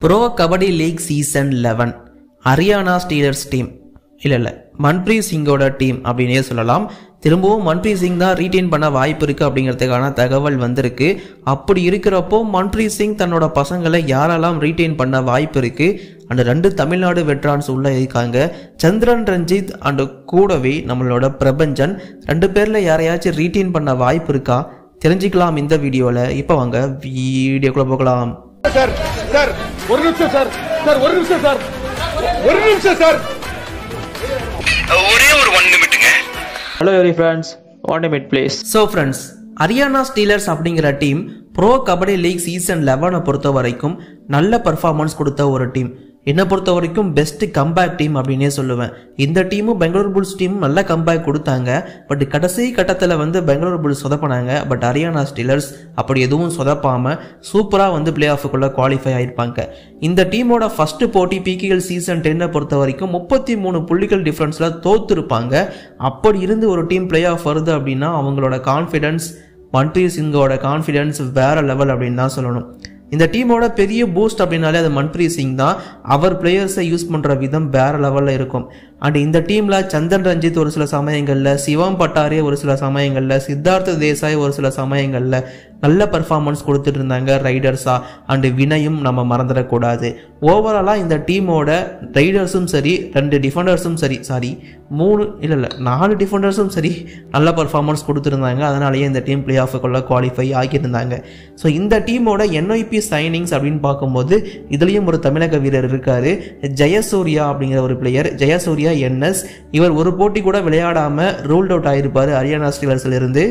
Bro kabaddi league season eleven Haryana steelers team இல்லை இல்லை Manpreet சிங்கோட team அப்படின்னே சொல்லலாம் திரும்பவும் மன்ப்ரீத் சிங் தான் ரீட்டைன் பண்ண வாய்ப்பு இருக்குது அப்படிங்கிறதுக்கான தகவல் வந்திருக்கு அப்படி இருக்கிறப்போ மன்ப்ரீத் சிங் தன்னோட பசங்களை யாரெல்லாம் ரீட்டைன் பண்ண வாய்ப்பு இருக்குது அண்ட் ரெண்டு தமிழ்நாடு வெட்ரான்ஸ் உள்ள இருக்காங்க சந்திரன் ரஞ்சித் அண்ட் கூடவே நம்மளோட பிரபஞ்சன் ரெண்டு பேரில் யாரையாச்சும் ரீட்டைன் பண்ண வாய்ப்பு இருக்கா தெரிஞ்சுக்கலாம் இந்த வீடியோவில் இப்போ வாங்க வீடியோக்குள்ளே போகலாம் சார் சார் ஒரு நிமிஷம் சார் சார் ஒரு நிமிஷம் சார் ஒரு நிமிஷம் சார் ஒரே ஒரு ஒன் நிமிட்டுங்க Hello every friends, one minute please. So friends Haryana steelers அப்படிங்கிற team pro kabaddi league season லெவனை பொறுத்த வரைக்கும் நல்ல பர்ஃபார்மன்ஸ் கொடுத்த ஒரு டீம் என்னை பொறுத்த வரைக்கும் பெஸ்ட் கம்பேக் டீம் அப்படின்னே சொல்லுவேன் இந்த டீமும் பெங்களூர் புல்ஸ் டீமும் நல்ல கம்பேக் கொடுத்தாங்க பட் கடைசி கட்டத்தில் வந்து பெங்களூர் புல்ஸ் சொதப்பினாங்க பட் ஹரியானா ஸ்டீலர்ஸ் அப்படி எதுவும் சொதப்பாமல் சூப்பராக வந்து பிளே ஆஃபுக்குள்ளே குவாலிஃபை ஆயிருப்பாங்க இந்த டீமோட ஃபர்ஸ்ட் போட்டி பிகேஎல் சீசன் டென்னை பொறுத்த வரைக்கும் முப்பத்தி மூணு புள்ளிகள் டிஃப்ரென்ஸில் தோத்துருப்பாங்க அப்படி இருந்து ஒரு டீம் பிளே ஆஃப் வருது அப்படின்னா அவங்களோட கான்ஃபிடன்ஸ் மன்ப்ரீத் சிங்கோட கான்ஃபிடன்ஸ் வேற லெவல் அப்படின்னு தான் சொல்லணும் இந்த டீமோட பெரிய பூஸ்ட் அப்படின்னாலே அது மன்ப்ரீத் சிங் தான் அவர் பிளேயர்ஸை யூஸ் பண்ணுற விதம் வேற லெவலில் இருக்கும் அண்ட் இந்த டீமில் சந்தன் ரஞ்சித் ஒரு சில சமயங்களில் சிவம் பட்டாரே ஒரு சில சமயங்களில் சித்தார்த்த தேசாய் ஒரு சில சமயங்களில் நல்ல பர்ஃபார்மன்ஸ் கொடுத்துட்டு இருந்தாங்க ரைடர்ஸா அண்டு வினயும் நம்ம மறந்துடக்கூடாது ஓவராலாக இந்த டீமோட ரைடர்ஸும் சரி ரெண்டு டிஃபெண்டர்ஸும் சரி சாரி மூணு இல்லை இல்லை நாலு டிஃபெண்டர்ஸும் சரி நல்ல பர்ஃபார்மன்ஸ் கொடுத்துருந்தாங்க அதனாலேயே இந்த டீம் பிளே ஆஃபுக்குள்ள குவாலிஃபை ஆகியிருந்தாங்க ஸோ இந்த டீமோட என்ஐபி சைனிங்ஸ் அப்படின்னு பார்க்கும்போது இதுலேயும் ஒரு தமிழக வீரர் இருக்காரு ஜெயசூர்யா அப்படிங்கிற ஒரு பிளேயர் ஜெயசூர்யா என்எஸ் இவர் ஒரு போட்டி கூட விளையாடாம ரூல்ட் அவுட் ஆயிருப்பாரு ஹரியானா ஸ்டீலர்ஸ்ல இருந்து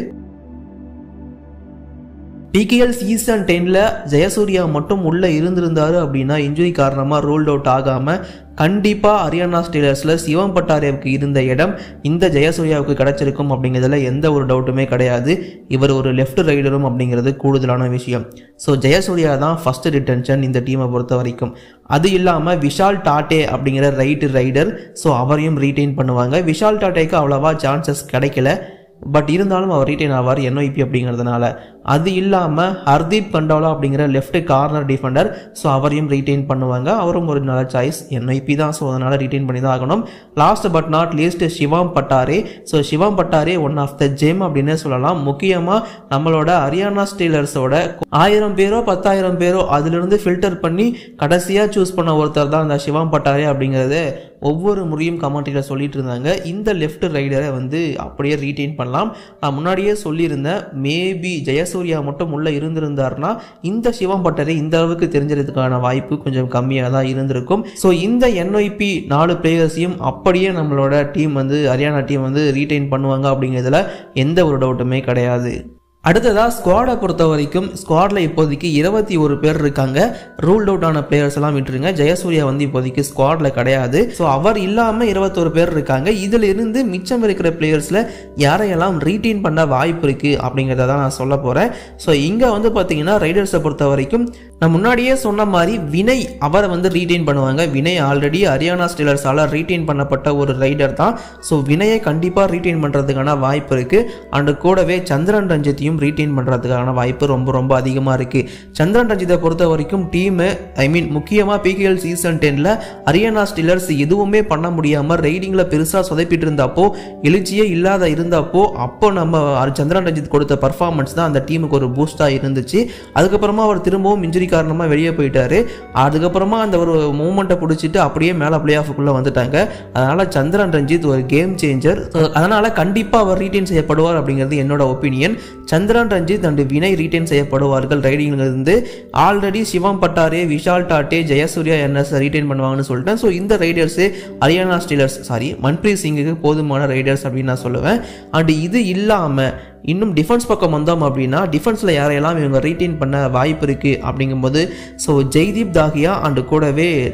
பிகேஎல் சீசன் டென்ல ஜெயசூர்யா மட்டும் உள்ள இருந்திருந்தாரு அப்படின்னா இன்ஜுரி காரணமா ரூல்ட் அவுட் ஆகாம கண்டிப்பா ஹரியானா ஸ்டீலர்ஸ்ல சிவம் பட்டாரேவுக்கு இருந்த இடம் இந்த ஜெயசூர்யாவுக்கு கிடைச்சிருக்கும் அப்படிங்கிறதுல எந்த ஒரு டவுட்டுமே கிடையாது இவர் ஒரு லெஃப்ட் ரைடரும் அப்படிங்கிறது கூடுதலான விஷயம் ஸோ ஜெயசூர்யா தான் ஃபர்ஸ்ட் ரிட்டன்ஷன் இந்த டீமை பொறுத்த வரைக்கும் அது இல்லாமல் விஷால் டாட்டே அப்படிங்கிற ரைட்டு ரைடர் ஸோ அவரையும் ரீட்டைன் பண்ணுவாங்க விஷால் டாட்டேக்கு அவ்வளவா சான்சஸ் கிடைக்கல பட் இருந்தாலும் அவர் ரீட்டைன் ஆவார் என்ஐபி அப்படிங்கிறதுனால அது இல்லாமல் ஹர்தீப் கண்டோலா அப்படிங்கிற லெஃப்ட் கார்னர் டிஃபெண்டர் ஸோ அவரையும் ரீட்டைன் பண்ணுவாங்க அவரும் ஒரு நல்ல சாய்ஸ் என்ஐபி தான் ஸோ அதனால் ரீட்டைன் பண்ணி தான் ஆகணும் last but not least Shivam Patare so Shivam Patare one of the gem அப்படின்னே சொல்லலாம் முக்கியமாக நம்மளோட ஹரியானா ஸ்டீலர்ஸோட ஆயிரம் பேரோ பத்தாயிரம் பேரோ அதிலிருந்து ஃபில்டர் பண்ணி கடைசியாக சூஸ் பண்ண ஒருத்தர் தான் அந்த சிவாம் பட்டாரே அப்படிங்கிறத ஒவ்வொரு முறையும் கமெண்ட்ரியில் சொல்லிட்டு இருந்தாங்க இந்த லெஃப்ட் ரைடரை வந்து அப்படியே ரீட்டைன் பண்ணலாம் நான் முன்னாடியே சொல்லியிருந்தேன் மேபி ஜெயசூர்யா மட்டும் உள்ளே இருந்திருந்தாருன்னா இந்த சிவம் பட்டரை இந்த அளவுக்கு தெரிஞ்சதுக்கான வாய்ப்பு கொஞ்சம் கம்மியாக தான் இருந்திருக்கும் ஸோ இந்த என்ஐபி நாலு பிளேயர்ஸையும் அப்படியே நம்மளோட டீம் வந்து ஹரியானா டீம் வந்து ரீட்டைன் பண்ணுவாங்க அப்படிங்கிறதுல எந்த ஒரு டவுட்டுமே கிடையாது அடுத்ததா ஸ்குவாடை பொறுத்த வரைக்கும் ஸ்குவாடில் இப்போதைக்கு இருபத்தி ஒரு பேர் இருக்காங்க ரூல்ட் அவுட் ஆன பிளேயர்ஸ் எல்லாம் விட்டுருங்க ஜெயசூர்யா வந்து இப்போதைக்கு ஸ்குவாடில் கிடையாது ஸோ அவர் இல்லாமல் இருபத்தொரு பேர் இருக்காங்க இதில் இருந்து மிச்சம் இருக்கிற பிளேயர்ஸில் யாரையெல்லாம் ரீட்டைன் பண்ண வாய்ப்பு இருக்குது அப்படிங்கிறத தான் நான் சொல்ல போகிறேன் ஸோ இங்கே வந்து பார்த்தீங்கன்னா ரைடர்ஸை பொறுத்த வரைக்கும் நான் முன்னாடியே சொன்ன மாதிரி வினய் அவரை வந்து ரீட்டைன் பண்ணுவாங்க வினய் ஆல்ரெடி ஹரியானா ஸ்டீலர்ஸால் ரீட்டைன் பண்ணப்பட்ட ஒரு ரைடர் தான் ஸோ வினயை கண்டிப்பாக ரீட்டைன் பண்ணுறதுக்கான வாய்ப்பு இருக்குது அண்டு கூடவே சந்திரன் ரஞ்சித்தையும் ரீட்டைன் பண்ணுறதுக்கான வாய்ப்பு ரொம்ப ரொம்ப அதிகமாக இருக்குது சந்திரன் ரஞ்சித்தை பொறுத்த வரைக்கும் டீமு ஐ மீன் முக்கியமாக பிகேஎல் சீசன் டென்னில் ஹரியானா ஸ்டீலர்ஸ் எதுவுமே பண்ண முடியாமல் ரைடிங்கில் பெருசாக சொதப்பிட்டு இருந்தப்போ எழுச்சியே இல்லாத இருந்தப்போ அப்போ நம்ம சந்திரன் ரஞ்சித் கொடுத்த பர்ஃபார்மன்ஸ் தான் அந்த டீமுக்கு ஒரு பூஸ்டாக இருந்துச்சு அதுக்கப்புறமா அவர் திரும்பவும் இன்ஜுரி காரணமாக வெளியே போயிட்டாரு அதுக்கப்புறமா அந்த ஒரு மூமெண்ட்டை பிடிச்சிட்டு அப்படியே மேலே பிளே ஆஃபுக்குள்ளே வந்துட்டாங்க அதனால் சந்திரன் ரஞ்சித் ஒரு கேம் சேஞ்சர் அதனால் கண்டிப்பாக அவர் ரீட்டைன் செய்யப்படுவார் அப்படிங்கிறது என்னோட opinion Chandran Ranjith and Vinay retain செய்யப்படுவார்கள் ரைடிங்ல இருந்து already Shivam Patare Vishal Tatte Jayasurya NS retain பண்ணுவாங்கன்னு சொல்லிட்டேன் ஸோ இந்த raiders Haryana steelers sorry Manpreet சிங்குக்கு போதுமான ரைடர்ஸ் அப்படின்னு நான் சொல்லுவேன் அண்ட் இது இல்லாமல் இன்னும் டிஃபென்ஸ் பக்கம் வந்தோம் அப்படின்னா டிஃபென்ஸில் யாரையெல்லாம் இவங்க ரீட்டைன் பண்ண வாய்ப்பு இருக்குது அப்படிங்கும்போது ஸோ ஜெய்தீப் தாகியா அண்டு கூடவே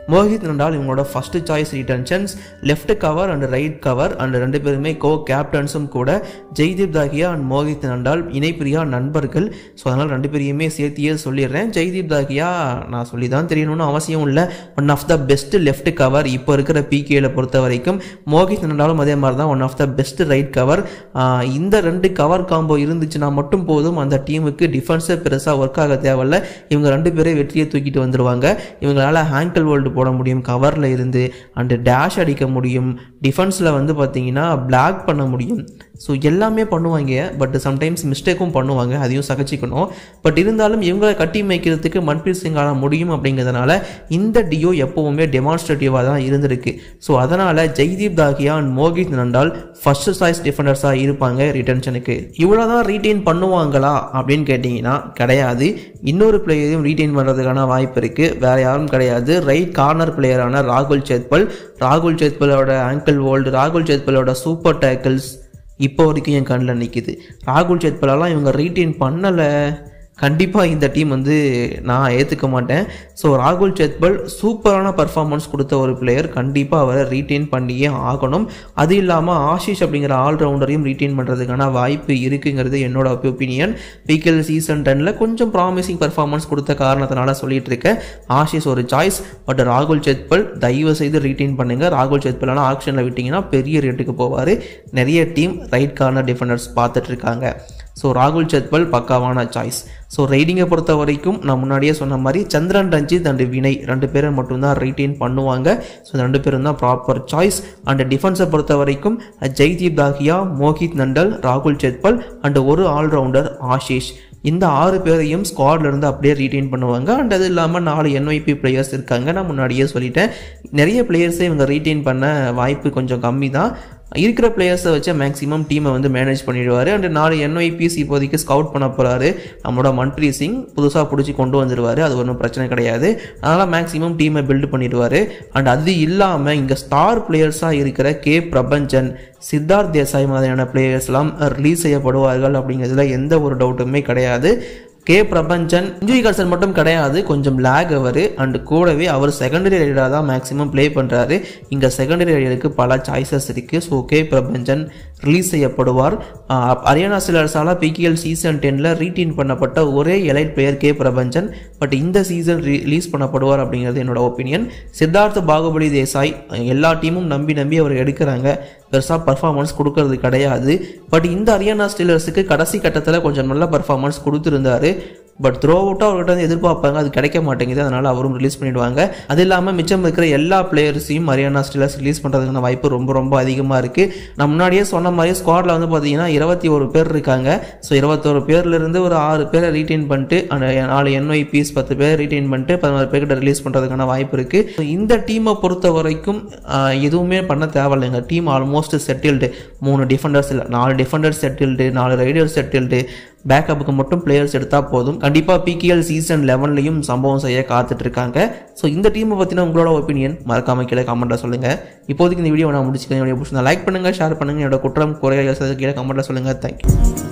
மோஹித் நண்டால் இவங்களோட first choice retentions left cover and right cover and ரெண்டு பேருமே கோ கேப்டன்ஸும் கூட ஜெய்தீப் தாகியா அண்ட் மோஹித் நண்டால் இணைப்பிரியா நண்பர்கள் ஸோ அதனால் ரெண்டு பேரையுமே சேர்த்தியே சொல்லிடுறேன் ஜெய்தீப் தாகியா நான் சொல்லி தான் தெரியணும்னு அவசியம் இல்லை one of the best left cover இப்போ இருக்கிற பிகேல பொறுத்த வரைக்கும் மோஹித் நண்டாலும் அதே மாதிரி தான் one of the best right cover இந்த ரெண்டு கவர் காம்போ இருந்துச்சுன்னா மட்டும் போதும் அந்த டீமுக்கு டிஃபென்ஸே பெருசாக ஒர்க் ஆக தேவையில்ல இவங்க ரெண்டு பேரே வெற்றியை தூக்கிட்டு வந்துடுவாங்க இவங்களால ஹேங்கல் வேர்ல்டு போட முடியும் கவரில் இருந்து அண்டு டேஷ் அடிக்க முடியும் டிஃபென்ஸில் வந்து பார்த்தீங்கன்னா பிளாக் பண்ண முடியும் ஸோ எல்லாமே பண்ணுவாங்க பட் சம்டைம்ஸ் மிஸ்டேக்கும் பண்ணுவாங்க அதையும் சகிச்சிக்கணும் பட் இருந்தாலும் இவங்களை கட்டி மேய்க்கிறதுக்கு மன்பிரீத் சிங்கால முடியும் அப்படிங்கிறதுனால இந்த டியோ எப்போவுமே டெமான்ஸ்ட்ரேட்டிவாக தான் இருந்திருக்கு ஸோ அதனால் Jaideep Dahiya and Mohit Nandal first choice டிஃபெண்டர்ஸாக இருப்பாங்க ரிட்டன்ஷனுக்கு இவ்வளோ தான் ரீட்டைன் பண்ணுவாங்களா அப்படின்னு கேட்டிங்கன்னா கிடையாது இன்னொரு பிளேயரையும் ரீட்டைன் பண்ணுறதுக்கான வாய்ப்பு இருக்குது வேறு யாரும் கிடையாது ரைட் கார்னர் பிளேயரான ராகுல் சேத்பல் ராகுல் சேத்பலோட ஆங்கிள் வேர்ல்டு ராகுல் சேத்பலோட சூப்பர் டேக்கிள்ஸ் இப்போ வரைக்கும் என் கண்ணில் நிற்கிது ராகுல் சேத்பலெல்லாம் இவங்க ரீட்டைன் பண்ணலை கண்டிப்பாக இந்த டீம் வந்து நான் ஏற்றுக்க மாட்டேன் ஸோ ராகுல் சேத்பல் சூப்பரான பர்ஃபார்மன்ஸ் கொடுத்த ஒரு பிளேயர் கண்டிப்பாக அவரை ரீட்டைன் பண்ணியே ஆகணும் அது இல்லாமல் ஆஷிஷ் அப்படிங்கிற ஆல்ரவுண்டரையும் ரீட்டைன் பண்ணுறதுக்கான வாய்ப்பு இருக்குங்கிறது என்னோட ஒப்பீனியன் பிகேஎல் சீசன் டெனில் கொஞ்சம் ப்ராமிசிங் பர்ஃபார்மன்ஸ் கொடுத்த காரணத்தினால சொல்லிட்டு இருக்கேன் ஆஷிஷ் ஒரு சாய்ஸ் பட் ராகுல் சேத்பல் தயவு செய்து ரீட்டைன் பண்ணுங்கள் ராகுல் சேத்பல்லாம் ஆக்ஷனில் விட்டிங்கன்னா பெரிய ரேட்டுக்கு போவார் நிறைய டீம் ரைட் கார்னர் டிஃபெண்டர்ஸ் பார்த்துட்டு இருக்காங்க ஸோ ராகுல் சேத்பல் பக்காவான சாய்ஸ் ஸோ ரைடிங்கை பொறுத்த வரைக்கும் நான் முன்னாடியே சொன்ன மாதிரி சந்திரன் ரஞ்சித் அண்ட் வினய் ரெண்டு பேரை மட்டும்தான் ரீட்டைன் பண்ணுவாங்க ஸோ ரெண்டு பேரும் தான் ப்ராப்பர் சாய்ஸ் அண்ட் டிஃபென்ஸை பொறுத்த வரைக்கும் ஜெய்தீப் தாகியா மோஹித் நண்டல் ராகுல் சேத்பல் அண்ட் ஒரு ஆல்ரவுண்டர் ஆஷிஷ் இந்த ஆறு பேரையும் ஸ்குவாட்ல இருந்து அப்படியே ரீட்டைன் பண்ணுவாங்க அண்ட் அது இல்லாமல் நாலு என்ஒய்பி பிளேயர்ஸ் இருக்காங்க நான் முன்னாடியே சொல்லிட்டேன் நிறைய பிளேயர்ஸை இவங்க ரீட்டைன் பண்ண வாய்ப்பு கொஞ்சம் கம்மி தான் இருக்கிற பிளேயர்ஸை வச்சு மேக்ஸிமம் டீமை வந்து மேனேஜ் பண்ணிடுவார் அண்ட் நாலு என்ஒய்பிஸ் இப்போதைக்கு ஸ்கவுட் பண்ண போகிறாரு நம்மளோட மன்ப்ரீத் சிங் புதுசாக பிடிச்சி கொண்டு வந்துடுவார் அது ஒன்றும் பிரச்சனை கிடையாது அதனால் மேக்ஸிமம் டீமை பில்டு பண்ணிடுவார் அண்ட் அது இல்லாமல் இங்கே ஸ்டார் பிளேயர்ஸாக இருக்கிற கே பிரபஞ்சன் சித்தார்த் தேசாய் மாதிரியான பிளேயர்ஸ்லாம் ரிலீஸ் செய்யப்படுவார்கள் அப்படிங்கிறதுல எந்த ஒரு டவுட்டுமே கிடையாது கே பிரபஞ்சன் இன்ஜுரி கன்சர்ன் மட்டும் கிடையாது கொஞ்சம் லேக் அவர் அண்ட் கூடவே அவர் செகண்டரி ரைடராக தான் மேக்ஸிமம் ப்ளே பண்ணுறாரு இங்கே செகண்டரி ரைடருக்கு பல சாய்ஸஸ் இருக்குது ஸோ கே பிரபஞ்சன் ரிலீஸ் செய்யப்படுவார் அரியானா சிலர்ஸால் பிகேஎல் சீசன் டெனில் ரீடீன் பண்ணப்பட்ட ஒரே elite player K Prapanjan but இந்த சீசன் ரிலீஸ் பண்ணப்படுவார் அப்படிங்கிறது என்னோட ஒப்பீனியன் சித்தார்த் பாகுபலி தேசாய் எல்லா டீமும் நம்பி நம்பி அவர் எடுக்கிறாங்க பெருசாக பர்ஃபார்மன்ஸ் கொடுக்கறது கிடையாது பட் இந்த அரியானா ஸ்டீலர்ஸுக்கு கடைசி கட்டத்தில் கொஞ்சம் நல்ல பர்ஃபார்மன்ஸ் கொடுத்துருந்தாரு பட் த்ரோ அவுட்டாக அவர்கிட்ட வந்து எதிர்பார்ப்பாங்க அது கிடைக்க மாட்டேங்குது அதனால் அவரும் ரிலீஸ் பண்ணிடுவாங்க அது இல்லாமல் மிச்சம் இருக்கிற எல்லா பிளேயர்ஸையும் ஹரியானா ஸ்டீலர்ஸ் ரிலீஸ் பண்ணுறதுக்கான வாய்ப்பு ரொம்ப ரொம்ப அதிகமாக இருக்குது நான் முன்னாடியே சொன்ன மாதிரி ஸ்குவாடில் வந்து பார்த்தீங்கன்னா இருபத்தி ஒரு பேர் இருக்காங்க ஸோ இருபத்தோரு பேர்லேருந்து ஒரு ஆறு பேரை ரீட்டைன் பண்ணிட்டு அந்த நாலு என்ஒய்பிஸ் பத்து பேர் ரீட்டைன் பண்ணிட்டு பதினாறு பேர்கிட்ட ரிலீஸ் பண்ணுறதுக்கான வாய்ப்பு இருக்குது இந்த டீமை பொறுத்த வரைக்கும் ஆஹ், எதுவுமே பண்ண தேவையில்லைங்க டீம் ஆல்மோஸ்ட் செட்டில்டு மூணு டிஃபெண்டர்ஸ் இல்லை நாலு டிஃபெண்டர்ஸ் செட்டில்டு நாலு ரைடர் செட்டில்டு பேக்கப்புக்கு மட்டும் பிளேயர்ஸ் எடுத்தால் போதும் கண்டிப்பாக பிகேஎல் சீசன் லெவன்லையும் சம்பவம் செய்ய காத்துட்டு இருக்காங்க ஸோ இந்த டீமை பற்றின உங்களோட ஒப்பீனியன் மறக்காம கீழே கமெண்ட்டில் சொல்லுங்கள் இப்போதைக்கு இந்த வீடியோ நான் முடிச்சுக்கிறேன் வீடியோ பிடிச்சிருந்தா லைக் பண்ணுங்கள் ஷேர் பண்ணுங்கள் என்னோட குற்றம் குறைகள் கீழே கமெண்ட்டில் சொல்லுங்கள் தேங்க்யூ